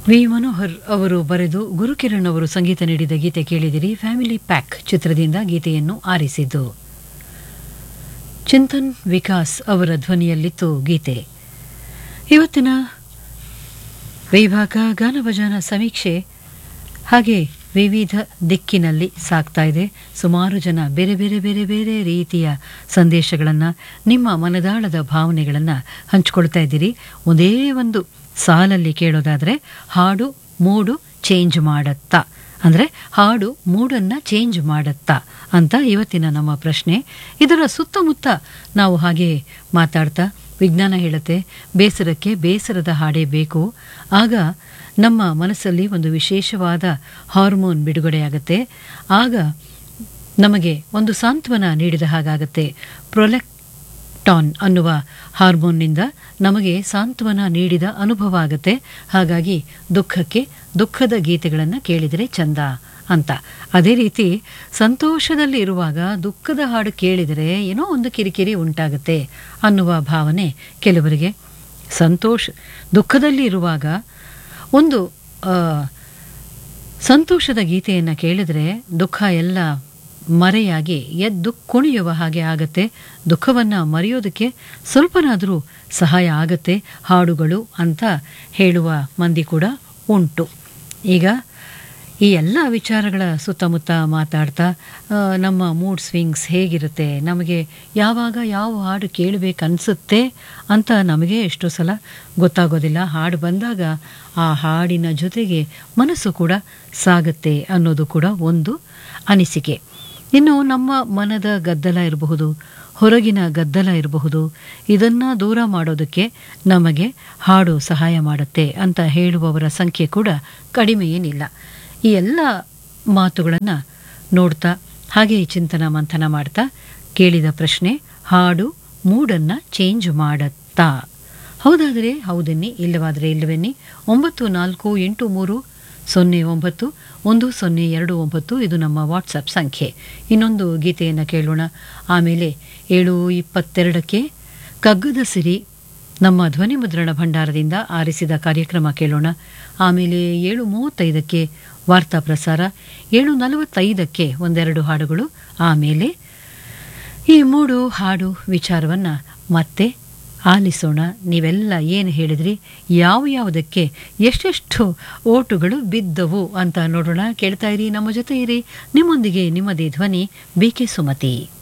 V Manohar ಅವರು ಬರೆದು ಗುರುಕಿರಣ್ ಅವರು ಸಂಗೀತ ನೀಡಿದ ಗೀತೆ ಕೇಳಿದಿರಿ ಫ್ಯಾಮಿಲಿ ಪ್ಯಾಕ್ ಚಿತ್ರದಿಂದ ಗೀತೆಯನ್ನು ಆರಿಸಿದ್ದು ಚಿಂತನ್ ವಿಕಾಸ್ ಅವರ ಧ್ವನಿಯಲ್ಲಿತ್ತು ಗೀತೆ ಇವತ್ತಿನ ವಿಭಾಗ ಗಾನಭಜನ ಸಮೀಕ್ಷೆ ಹಾಗೆ ವಿವಿಧ ದಿಕ್ಕಿನಲ್ಲಿ ಸಾಗ್ತಾ ಇದೆ ಸುಮಾರು ಜನ ಬೇರೆ ಬೇರೆ ಬೇರೆ ಬೇರೆ ರೀತಿಯ ಸಂದೇಶಗಳನ್ನು ನಿಮ್ಮ ಮನದಾಳದ ಭಾವನೆಗಳನ್ನು ಹಂಚ್ಕೊಳ್ತಾ ಇದ್ದೀರಿ ಒಂದೇ ಒಂದು ಸಾಲಲ್ಲಿ ಕೇಳೋದಾದರೆ ಹಾಡು ಮೂಡು ಚೇಂಜ್ ಮಾಡತ್ತಾ ಅಂದರೆ ಹಾಡು ಮೂಡನ್ನು ಚೇಂಜ್ ಮಾಡತ್ತಾ ಅಂತ ಇವತ್ತಿನ ನಮ್ಮ ಪ್ರಶ್ನೆ ಇದರ ಸುತ್ತಮುತ್ತ ನಾವು ಹಾಗೆ ಮಾತಾಡ್ತಾ ವಿಜ್ಞಾನ ಹೇಳುತ್ತೆ ಬೇಸರಕ್ಕೆ ಬೇಸರದ ಹಾಡೇ ಬೇಕು ಆಗ ನಮ್ಮ ಮನಸ್ಸಲ್ಲಿ ಒಂದು ವಿಶೇಷವಾದ ಹಾರ್ಮೋನ್ ಬಿಡುಗಡೆಯಾಗುತ್ತೆ ಆಗ ನಮಗೆ ಒಂದು ಸಾಂತ್ವನ ನೀಡಿದ ಹಾಗಾಗತ್ತೆ ಪ್ರೊಲೆಕ್ಟಾನ್ ಅನ್ನುವ ಹಾರ್ಮೋನ್ನಿಂದ ನಮಗೆ ಸಾಂತ್ವನ ನೀಡಿದ ಅನುಭವ ಆಗುತ್ತೆ ಹಾಗಾಗಿ ದುಃಖಕ್ಕೆ ದುಃಖದ ಗೀತೆಗಳನ್ನು ಕೇಳಿದರೆ ಚಂದ ಅಂತ ಅದೇ ರೀತಿ ಸಂತೋಷದಲ್ಲಿ ಇರುವಾಗ ದುಃಖದ ಹಾಡು ಕೇಳಿದರೆ ಏನೋ ಒಂದು ಕಿರಿಕಿರಿ ಉಂಟಾಗುತ್ತೆ ಅನ್ನುವ ಭಾವನೆ ಕೆಲವರಿಗೆ ಸಂತೋಷ ದುಃಖದಲ್ಲಿ ಇರುವಾಗ ಒಂದು ಸಂತೋಷದ ಗೀತೆಯನ್ನು ಕೇಳಿದರೆ ದುಃಖ ಎಲ್ಲ ಮರೆಯಾಗಿ ಎದ್ದು ಕುಣಿಯುವ ಹಾಗೆ ಆಗತ್ತೆ ದುಃಖವನ್ನು ಮರೆಯೋದಕ್ಕೆ ಸ್ವಲ್ಪನಾದರೂ ಸಹಾಯ ಆಗತ್ತೆ ಹಾಡುಗಳು ಅಂತ ಹೇಳುವ ಮಂದಿ ಕೂಡ ಉಂಟು ಈಗ ಈ ಎಲ್ಲ ವಿಚಾರಗಳ ಸುತ್ತಮುತ್ತ ಮಾತಾಡ್ತಾ ನಮ್ಮ ಮೂಡ್ ಸ್ವಿಂಗ್ಸ್ ಹೇಗಿರುತ್ತೆ ನಮಗೆ ಯಾವಾಗ ಯಾವ ಹಾಡು ಕೇಳಬೇಕನ್ಸುತ್ತೆ ಅಂತ ನಮಗೆ ಎಷ್ಟೋ ಸಲ ಗೊತ್ತಾಗೋದಿಲ್ಲ ಹಾಡು ಬಂದಾಗ ಆ ಹಾಡಿನ ಜೊತೆಗೆ ಮನಸ್ಸು ಕೂಡ ಸಾಗುತ್ತೆ ಅನ್ನೋದು ಕೂಡ ಒಂದು ಅನಿಸಿಕೆ ಇನ್ನು ನಮ್ಮ ಮನದ ಗದ್ದಲ ಇರಬಹುದು ಹೊರಗಿನ ಗದ್ದಲ ಇರಬಹುದು ಇದನ್ನು ದೂರ ಮಾಡೋದಕ್ಕೆ ನಮಗೆ ಹಾಡು ಸಹಾಯ ಮಾಡುತ್ತೆ ಅಂತ ಹೇಳುವವರ ಸಂಖ್ಯೆ ಕೂಡ ಕಡಿಮೆ ಏನಿಲ್ಲ ಈ ಎಲ್ಲ ಮಾತುಗಳನ್ನು ನೋಡ್ತಾ ಹಾಗೆ ಚಿಂತನ ಮಂಥನ ಮಾಡ್ತಾ ಕೇಳಿದ ಪ್ರಶ್ನೆ ಹಾಡು ಮೂಡನ್ನು ಚೇಂಜ್ ಮಾಡತ್ತಾ ಹೌದಾದರೆ ಹೌದೆನ್ನಿ ಇಲ್ಲವಾದರೆ ಇಲ್ಲವೆನ್ನಿ ಒಂಬತ್ತು ನಾಲ್ಕು ಎಂಟು ಮೂರು ಸೊನ್ನೆ ಒಂಬತ್ತು ಒಂದು ಸೊನ್ನೆ ಎರಡು ಒಂಬತ್ತು ಇದು ನಮ್ಮ ವಾಟ್ಸಪ್ ಸಂಖ್ಯೆ ಇನ್ನೊಂದು ಗೀತೆಯನ್ನು ಕೇಳೋಣ ಆಮೇಲೆ ಏಳು ಇಪ್ಪತ್ತೆರಡಕ್ಕೆ ಕಗ್ಗದ ಸಿರಿ ನಮ್ಮ ಧ್ವನಿ ಮುದ್ರಣ ಭಂಡಾರದಿಂದ ಆರಿಸಿದ ಕಾರ್ಯಕ್ರಮ ಕೇಳೋಣ ಆಮೇಲೆ ಏಳು ಮೂವತ್ತೈದಕ್ಕೆ ವಾರ್ತಾ ಪ್ರಸಾರ ಏಳು ನಲವತ್ತೈದಕ್ಕೆ ಒಂದೆರಡು ಹಾಡುಗಳು ಆಮೇಲೆ ಈ ಮೂಡು ಹಾಡು ವಿಚಾರವನ್ನು ಮತ್ತೆ ಆಲಿಸೋಣ ನೀವೆಲ್ಲ ಏನು ಹೇಳಿದ್ರಿ ಯಾವ ಯಾವುದಕ್ಕೆ ಎಷ್ಟೆಷ್ಟು ಓಟುಗಳು ಬಿದ್ದವು ಅಂತ ನೋಡೋಣ ಕೇಳ್ತಾ ಇರಿ ನಮ್ಮ ಜೊತೆ ಇರಿ ನಿಮ್ಮೊಂದಿಗೆ ನಿಮ್ಮದೇ ಧ್ವನಿ ಬಿ ಕೆ ಸುಮತಿ